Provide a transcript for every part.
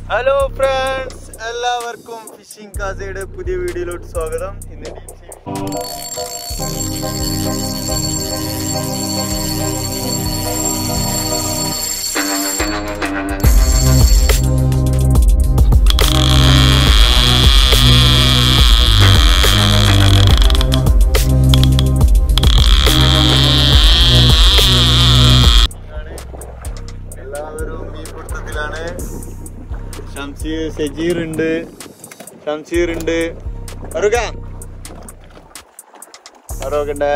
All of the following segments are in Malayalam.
ഹലോ ഫ്രണ്ട്സ് എല്ലാവർക്കും ഫിഷിംഗ് കാസയുടെ പുതിയ വീഡിയോയിലോട്ട് സ്വാഗതം ഇന്ന് ഡീപ് സീ ആണ്. എല്ലാവരും മീൻപിടുത്തത്തിലാണ് ഷംസീർ സജീർ ഉണ്ട് ഷംസീർ ഉണ്ട് ഫറൂഖ ഫറൂഖ് ഉണ്ട്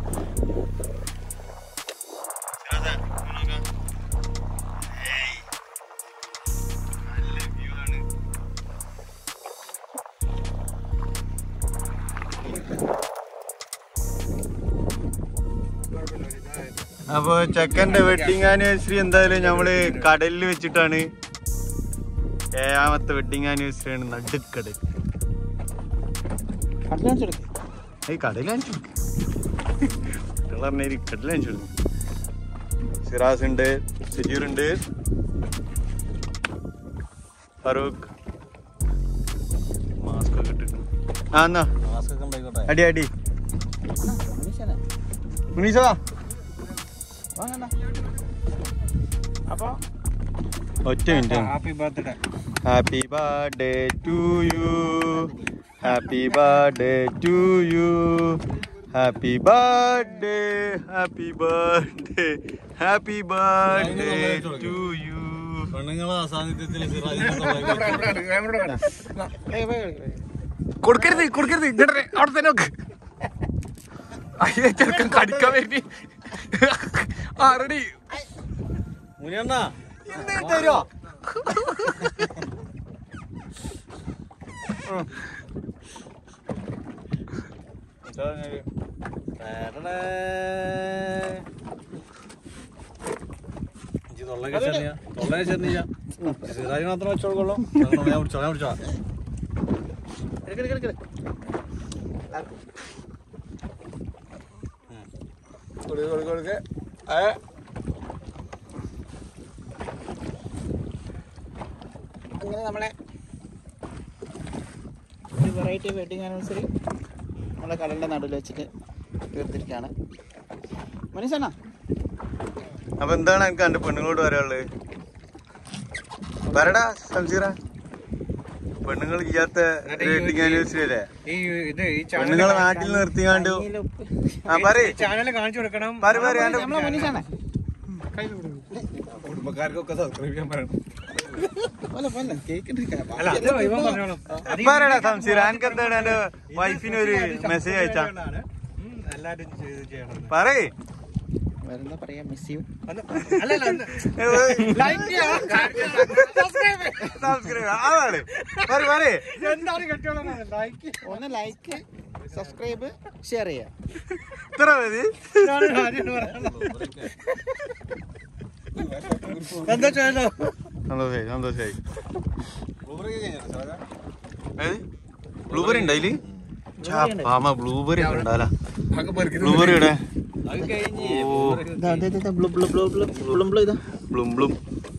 സിറാജ, ഇങ്ങ് നോക്കാം. ഏയ്. നല്ല view ആണ്. അപ്പൊ ചെക്കന്റെ വെഡിങ് ആനിവേഴ്സറി എന്തായാലും ഞമ്മള് കടലിൽ വെച്ചിട്ടാണ് ഏഴാമത്തെ വെഡിങ് ആനിവേഴ്സറി ആണ് നടുക്കടൽ ഈ കടയിൽ കാണിച്ചു പറഞ്ഞ കടയിൽ കാണിച്ചു കൊടുക്കും സിറാസ് ഉണ്ട് സജീർ ഉണ്ട് ഫറൂഖ് മാസ്ക് ഒക്കെ ഇട്ടിട്ടുണ്ട് ആ എന്നാ അടി അടി മുനീസോ ഒറ്റ minute happy birthday happy birthday to you happy birthday to you happy birthday happy birthday happy birthday to you പെണ്ണുങ്ങളെ അസാന്നിധ്യത്തിൽ കൊടുക്കരുത് കൊടുക്കരുത് ഇങ്ങോട്ടെ അവിടെ തന്നെ നോക്ക് അയ്യോ ചെറുക്കൻ കടിക്കാൻ വേണ്ടി ആറടി മുനിയണ്ണ തരുമോ തൊള്ളൊക്കെ ചെറിയ തൊള്ളയെ ചെറിയ സിറാജ് മാത്രം വെച്ചോളൂ ഞാൻ പിടിച്ചോ ഞാൻ പിടിച്ചോ കൊടുക്ക കൊടുക്ക കൊടുക്ക അങ്ങനെ നമ്മളെ ഒരു വെറൈറ്റി വെഡിങ് ആനിവേഴ്സറി നമ്മളെ കടലിൻ്റെ നടുവിൽ വെച്ചിട്ട് തീർത്തിരിക്കുകയാണ് മനീഷണ്ണ അപ്പൊ എന്താണ് എനിക്ക് എന്റെ പെണ്ണുങ്ങളോട് പറയാനുള്ളത് പറടാ സംസീറ പെണ്ണുങ്ങൾ ചെയ്യാത്ത വെഡിങ് ആനിവേഴ്സറി അല്ലേ ഈ ഇത് ഈ പെണ്ണുങ്ങളെ നാട്ടിൽ നിർത്തിക്കാണ്ട് ആ പറയ് ചാനൽ കാണിച്ചു കൊടുക്കണം പറ പറ എന്റെ നമ്മളെ മനീഷാണ് കുടുംബക്കാർക്കൊക്കെ സബ്സ്ക്രൈബ് ചെയ്യാൻ പറയണം അല്ല അത് ഇവൻ പറഞ്ഞോളും പറയടാ സംസീറ എനിക്ക് എന്താണ് എന്റെ വൈഫിന് ഒരു മെസ്സേജ് അയച്ചാ എല്ലാരും ചെയ്ത് ചെയ്യണം പറയ് വേറെന്താ പറയാ മിസ് ചെയ്യും ലൈക്ക് സബ്സ്ക്രൈബ് അതാണ് പറയ് പറയ് എന്താണ് കെട്ടിയോളം ലൈക്ക് ഒന്ന് ലൈക്ക് സബ്സ്ക്രൈബ് ഷെയർ ചെയ്യാം ഇത്ര മതി എന്താ ചെയ്യലോ സന്തോഷായി സന്തോഷായി ബ്ലൂബെറി ഉണ്ട് അതില് ആമ ബ്ലൂബെറി ഒക്കെ ഉണ്ടാല ബ്ലൂബെറി ഇവിടെ അത് കഴിഞ്ഞ് ഓ blue blue blue blue blue blue ഇതാ ബ്ലൂം ബ്ലൂം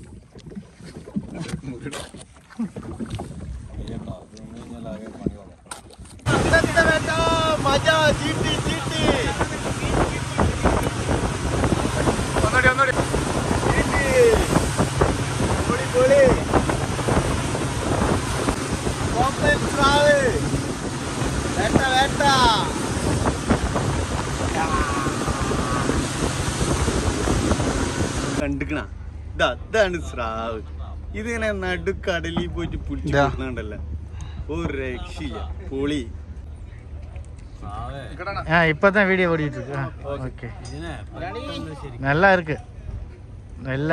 ഒന്നോടി ഒന്നോടി കണ്ടിക്കണ ഇതാ ഇതാണ് സ്രാവ് ഇതിങ്ങനെ നടുക്കടലിൽ പോയിട്ട് പിടിച്ചു ഇതാ. കൊടുക്കുന്നുണ്ടല്ലോ ഒരു രക്ഷയില്ല പൊളി ஆ இப்பதான் வீடியோ ஓடிட்டு இருக்கு ஓகே ഇതിനെ நல்லா இருக்கு நல்லா